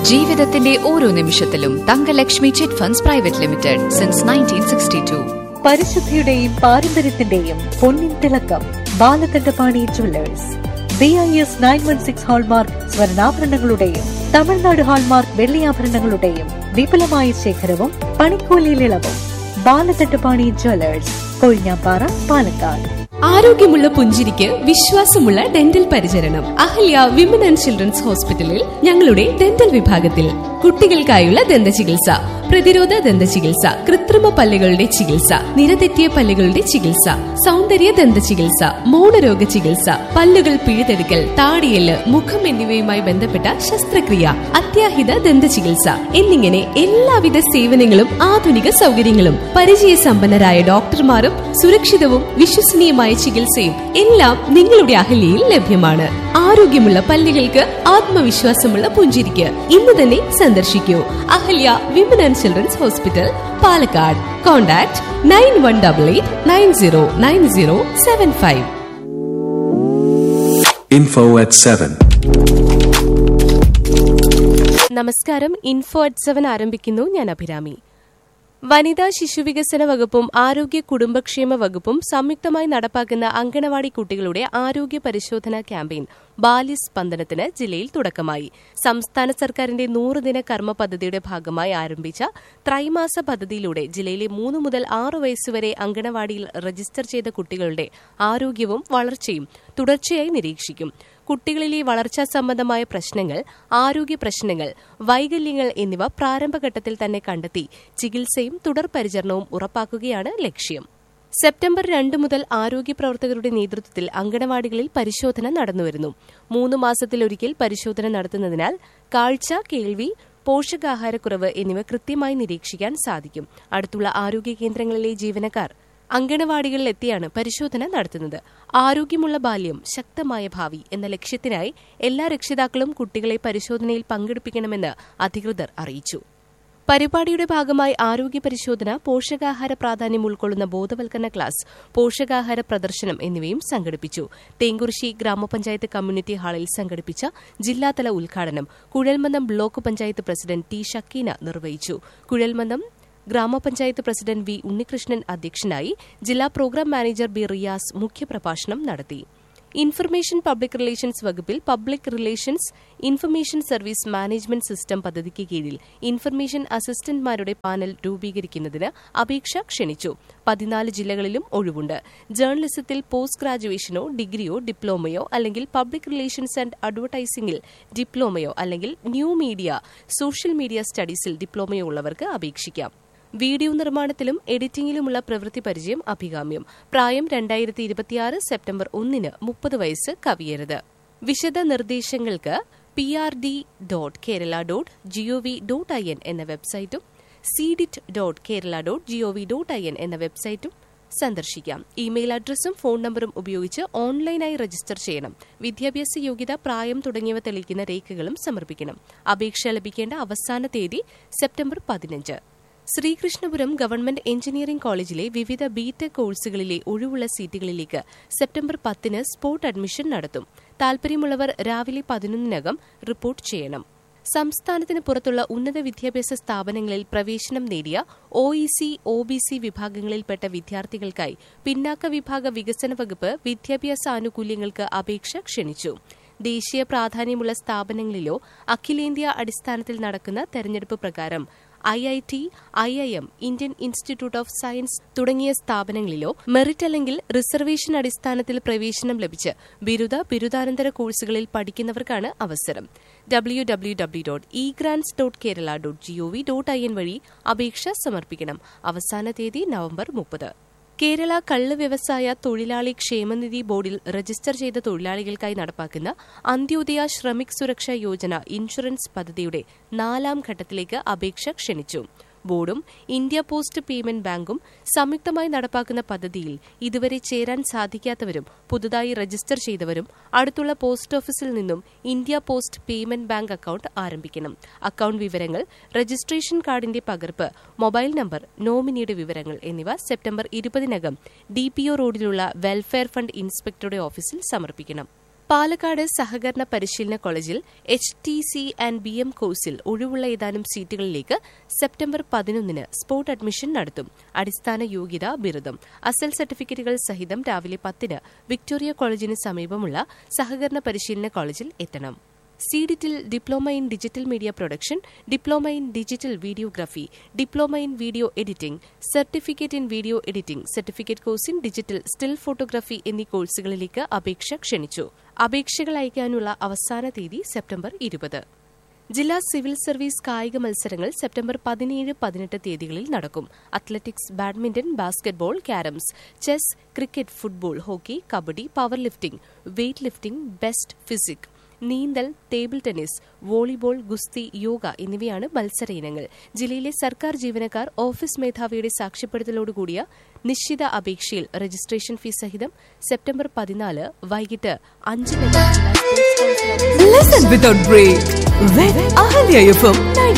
ജീവിതത്തിന്റെ ഓരോ നിമിഷത്തിലും Thangalakshmi chit funds private limited since nineteen sixty two പരിശുദ്ധിയുടെയും പാരമ്പര്യത്തിന്റെയും പൊന്നിൻ തിളക്കം Balakandapani jewellers B I S nine one six hallmark സ്വർണ്ണാഭരണങ്ങളുടെയും തമിഴ്നാട് ഹാൾമാർക്ക് വെള്ളിയാഭരണങ്ങളുടെയും വിപുലമായ ശേഖരവും പണിക്കൂലിയിൽ ഇളവും ബാലകണ്ഠപാണി ജുവല്ലേഴ്സ് കൊഴിഞ്ഞാപ്പാറ പാലക്കാട് ആരോഗ്യമുള്ള പുഞ്ചിരിക്ക് വിശ്വാസമുള്ള ഡെന്റൽ പരിചരണം അഹല്യ വിമൻ ആൻഡ് ചിൽഡ്രൻസ് ഹോസ്പിറ്റലിൽ ഞങ്ങളുടെ ഡെന്റൽ വിഭാഗത്തിൽ കുട്ടികൾക്കായുള്ള ദന്ത ചികിത്സ പ്രതിരോധ ദന്ത ചികിത്സ കൃത്രിമ പല്ലുകളുടെ ചികിത്സ നിരതെറ്റിയ പല്ലുകളുടെ ചികിത്സ സൗന്ദര്യ ദന്ത ചികിത്സ മൗനരോഗ ചികിത്സ പല്ലുകൾ പിഴുതെടുക്കൽ താടിയല് മുഖം എന്നിവയുമായി ബന്ധപ്പെട്ട ശസ്ത്രക്രിയ അത്യാഹിത ദന്ത ചികിത്സ എന്നിങ്ങനെ എല്ലാവിധ സേവനങ്ങളും ആധുനിക സൗകര്യങ്ങളും പരിചയസമ്പന്നരായ ഡോക്ടർമാരും സുരക്ഷിതവും വിശ്വസനീയമായ ചികിത്സയും എല്ലാം നിങ്ങളുടെ അഹല്യയിൽ ലഭ്യമാണ് ആരോഗ്യമുള്ള പല്ലുകൾക്ക് ആത്മവിശ്വാസമുള്ള പുഞ്ചിരിക്ക് ഇന്ന് തന്നെ സന്ദർശിക്കൂ Ahalya women and children's hospital Palakkad contact nine one double eight nine zero nine zero seven five Info at 7. നമസ്കാരം ഇൻഫോ അറ്റ് സെവൻ ആരംഭിക്കുന്നു ഞാൻ അഭിരാമി വനിതാ ശിശുവികസന വകുപ്പും ആരോഗ്യ കുടുംബക്ഷേമ വകുപ്പും സംയുക്തമായി നടപ്പാക്കുന്ന അങ്കണവാടി കുട്ടികളുടെ ആരോഗ്യ പരിശോധനാ ക്യാമ്പയിൻ ബാല്യസ്പന്ദനത്തിന് ജില്ലയിൽ തുടക്കമായി സംസ്ഥാന സർക്കാരിന്റെ നൂറുദിന കർമ്മ പദ്ധതിയുടെ ഭാഗമായി ആരംഭിച്ച ത്രൈമാസ പദ്ധതിയിലൂടെ ജില്ലയിലെ മൂന്ന് മുതൽ ആറു വയസ്സുവരെ അങ്കണവാടിയിൽ രജിസ്റ്റർ ചെയ്ത കുട്ടികളുടെ ആരോഗ്യവും വളർച്ചയും തുടർച്ചയായി നിരീക്ഷിക്കും കുട്ടികളിലെ വളർച്ചാ സംബന്ധമായ പ്രശ്നങ്ങൾ ആരോഗ്യ പ്രശ്നങ്ങൾ വൈകല്യങ്ങൾ എന്നിവ പ്രാരംഭഘട്ടത്തിൽ തന്നെ കണ്ടെത്തി ചികിത്സയും തുടർ പരിചരണവും ഉറപ്പാക്കുകയാണ് ലക്ഷ്യം സെപ്റ്റംബർ രണ്ട് മുതൽ ആരോഗ്യ പ്രവർത്തകരുടെ നേതൃത്വത്തിൽ അങ്കണവാടികളിൽ പരിശോധന നടന്നുവരുന്നു മൂന്ന് മാസത്തിലൊരിക്കൽ പരിശോധന നടത്തുന്നതിനാൽ കാഴ്ച കേൾവി പോഷകാഹാരക്കുറവ് എന്നിവ കൃത്യമായി നിരീക്ഷിക്കാൻ സാധിക്കും അടുത്തുള്ള ആരോഗ്യ കേന്ദ്രങ്ങളിലെ ജീവനക്കാർ അങ്കണവാടികളിലെത്തിയാണ് പരിശോധന നടത്തുന്നത് ആരോഗ്യമുള്ള ബാല്യം ശക്തമായ ഭാവി എന്ന ലക്ഷ്യത്തിനായി എല്ലാ രക്ഷിതാക്കളും കുട്ടികളെ പരിശോധനയിൽ പങ്കെടുപ്പിക്കണമെന്ന് അധികൃതർ അറിയിച്ചു പരിപാടിയുടെ ഭാഗമായി ആരോഗ്യ പരിശോധന പോഷകാഹാര പ്രാധാന്യം ഉൾക്കൊള്ളുന്ന ബോധവൽക്കരണ ക്ലാസ് പോഷകാഹാര പ്രദർശനം എന്നിവയും സംഘടിപ്പിച്ചു തേങ്കുറിശി ഗ്രാമപഞ്ചായത്ത് കമ്മ്യൂണിറ്റി ഹാളിൽ സംഘടിപ്പിച്ച ജില്ലാതല ഉദ്ഘാടനം കുഴൽമന്ദം block panchayat president T Shakeena നിർവഹിച്ചു കുഴൽമന്ദം ഗ്രാമപഞ്ചായത്ത് പ്രസിഡന്റ് വി ഉണ്ണികൃഷ്ണൻ അധ്യക്ഷനായി ജില്ലാ പ്രോഗ്രാം മാനേജർ ബി റിയാസ് മുഖ്യപ്രഭാഷണം നടത്തി ഇൻഫർമേഷൻ പബ്ലിക് റിലേഷൻസ് വകുപ്പിൽ public relations information service management system പദ്ധതിക്ക് കീഴിൽ ഇൻഫർമേഷൻ അസിസ്റ്റന്റ്മാരുടെ പാനൽ രൂപീകരിക്കുന്നതിന് അപേക്ഷ ക്ഷണിച്ചു പതിനാല് ജില്ലകളിലും ഒഴിവുണ്ട് ജേർണലിസത്തിൽ പോസ്റ്റ് ഗ്രാജുവേഷനോ ഡിഗ്രിയോ ഡിപ്ലോമയോ അല്ലെങ്കിൽ പബ്ലിക് റിലേഷൻസ് ആൻഡ് അഡ്വർടൈസിംഗിൽ ഡിപ്ലോമയോ അല്ലെങ്കിൽ ന്യൂ മീഡിയ സോഷ്യൽ മീഡിയ സ്റ്റഡീസിൽ ഡിപ്ലോമയോ ഉള്ളവർക്ക് അപേക്ഷിക്കാം വീഡിയോ നിർമ്മാണത്തിലും എഡിറ്റിംഗിലുമുള്ള പ്രവൃത്തി പരിചയം അഭികാമ്യം പ്രായം രണ്ടായിരത്തി ഇരുപത്തിയാറ് സെപ്റ്റംബർ ഒന്നിന് മുപ്പത് വയസ്സ് കവിയരുത് വിശദ നിർദ്ദേശങ്ങൾക്ക് P R D dot Kerala dot GOV dot I N എന്ന വെബ്സൈറ്റും CDIT dot Kerala dot GOV dot I N എന്ന വെബ്സൈറ്റും സന്ദർശിക്കാം ഇമെയിൽ അഡ്രസ്സും ഫോൺ നമ്പറും ഉപയോഗിച്ച് ഓൺലൈനായി രജിസ്റ്റർ ചെയ്യണം വിദ്യാഭ്യാസ യോഗ്യത പ്രായം തുടങ്ങിയവ തെളിയിക്കുന്ന രേഖകളും സമർപ്പിക്കണം അപേക്ഷ ലഭിക്കേണ്ട അവസാന തീയതി സെപ്റ്റംബർ പതിനഞ്ച് ശ്രീകൃഷ്ണപുരം ഗവൺമെന്റ് എഞ്ചിനീയറിംഗ് കോളേജിലെ വിവിധ ബിടെക് കോഴ്സുകളിലെ ഒഴിവുള്ള സീറ്റുകളിലേക്ക് സെപ്റ്റംബർ പത്തിന് സ്പോട്ട് അഡ്മിഷൻ നടത്തും താൽപര്യമുള്ളവർ രാവിലെ പതിനൊന്നിനകം റിപ്പോർട്ട് ചെയ്യണം സംസ്ഥാനത്തിന് പുറത്തുള്ള ഉന്നത വിദ്യാഭ്യാസ സ്ഥാപനങ്ങളിൽ പ്രവേശനം നേടിയ O E C O B C വിഭാഗങ്ങളിൽപ്പെട്ട വിദ്യാർത്ഥികൾക്കായി പിന്നാക്ക വിഭാഗ വികസന വകുപ്പ് വിദ്യാഭ്യാസ ആനുകൂല്യങ്ങൾക്ക് അപേക്ഷ ക്ഷണിച്ചു ദേശീയ പ്രാധാന്യമുള്ള സ്ഥാപനങ്ങളിലോ അഖിലേന്ത്യാ അടിസ്ഥാനത്തിൽ നടക്കുന്ന തെരഞ്ഞെടുപ്പ് പ്രകാരം I I T I I M Indian institute of science തുടങ്ങിയ സ്ഥാപനങ്ങളിലോ മെറിറ്റ് അല്ലെങ്കിൽ റിസർവേഷൻ അടിസ്ഥാനത്തിൽ പ്രവേശനം ലഭിച്ച് ബിരുദ ബിരുദാനന്തര കോഴ്സുകളിൽ പഠിക്കുന്നവർക്കാണ് അവസരം W W W dot E grants dot Kerala dot GOV dot I N വഴി അപേക്ഷ സമർപ്പിക്കണം അവസാന തീയതി നവംബർ മുപ്പത് കേരള കള്ള് വ്യവസായ തൊഴിലാളി ക്ഷേമനിധി ബോർഡിൽ രജിസ്റ്റർ ചെയ്ത തൊഴിലാളികൾക്കായി നടപ്പാക്കുന്ന അന്ത്യോദയ ശ്രമിക് സുരക്ഷാ യോജന ഇൻഷുറൻസ് പദ്ധതിയുടെ നാലാം ഘട്ടത്തിലേക്ക് അപേക്ഷ ക്ഷണിച്ചു ബോർഡും ഇന്ത്യ പോസ്റ്റ് പേയ്മെന്റ് ബാങ്കും സംയുക്തമായി നടപ്പാക്കുന്ന പദ്ധതിയിൽ ഇതുവരെ ചേരാൻ സാധിക്കാത്തവരും പുതുതായി രജിസ്റ്റർ ചെയ്തവരും അടുത്തുള്ള പോസ്റ്റ് ഓഫീസിൽ നിന്നും India post payment bank account ആരംഭിക്കണം അക്കൌണ്ട് വിവരങ്ങൾ രജിസ്ട്രേഷൻ കാർഡിന്റെ പകർപ്പ് മൊബൈൽ നമ്പർ നോമിനിയുടെ വിവരങ്ങൾ എന്നിവ സെപ്റ്റംബർ ഇരുപതിനകം ഡിപിഒ റോഡിലുള്ള വെൽഫെയർ ഫണ്ട് ഇൻസ്പെക്ടറുടെ ഓഫീസിൽ സമർപ്പിക്കണം പാലക്കാട് സഹകരണ പരിശീലന കോളേജിൽ H T C and B M കോഴ്സിൽ ഒഴിവുള്ള ഏതാനും സീറ്റുകളിലേക്ക് സെപ്റ്റംബർ പതിനൊന്നിന് സ്പോട്ട് അഡ്മിഷൻ നടത്തും അടിസ്ഥാന യോഗ്യത ബിരുദം അസൽ സർട്ടിഫിക്കറ്റുകൾ സഹിതം രാവിലെ പത്തിന് വിക്ടോറിയ കോളേജിന് സമീപമുള്ള സഹകരണ പരിശീലന കോളേജിൽ എത്തണം സിഡിറ്റിൽ diploma in digital media production diploma in digital videography diploma in video editing certificate in video editing certificate course in digital still photography എന്നീ കോഴ്സുകളിലേക്ക് അപേക്ഷ ക്ഷണിച്ചു അപേക്ഷകൾ അയക്കാനുള്ള അവസാന തീയതി സെപ്റ്റംബർ ഇരുപത് ജില്ലാ സിവിൽ സർവീസ് കായിക മത്സരങ്ങൾ സെപ്റ്റംബർ പതിനേഴ് പതിനെട്ട് തീയതികളിൽ നടക്കും athletics badminton basketball carroms chess cricket football hockey kabaddi power lifting weight lifting best physique നീന്തൽ ടേബിൾ ടെന്നീസ് വോളിബോൾ ഗുസ്തി യോഗ എന്നിവയാണ് മത്സര ഇനങ്ങൾ ജില്ലയിലെ സർക്കാർ ജീവനക്കാർ ഓഫീസ് മേധാവിയുടെ സാക്ഷ്യപ്പെടുത്തലോടുകൂടിയ നിശ്ചിത അപേക്ഷയിൽ രജിസ്ട്രേഷൻ ഫീസ് സഹിതം സെപ്റ്റംബർ പതിനാല് വൈകിട്ട് അഞ്ചിന് ജില്ലാ sports council Listen without break with Ahalya FM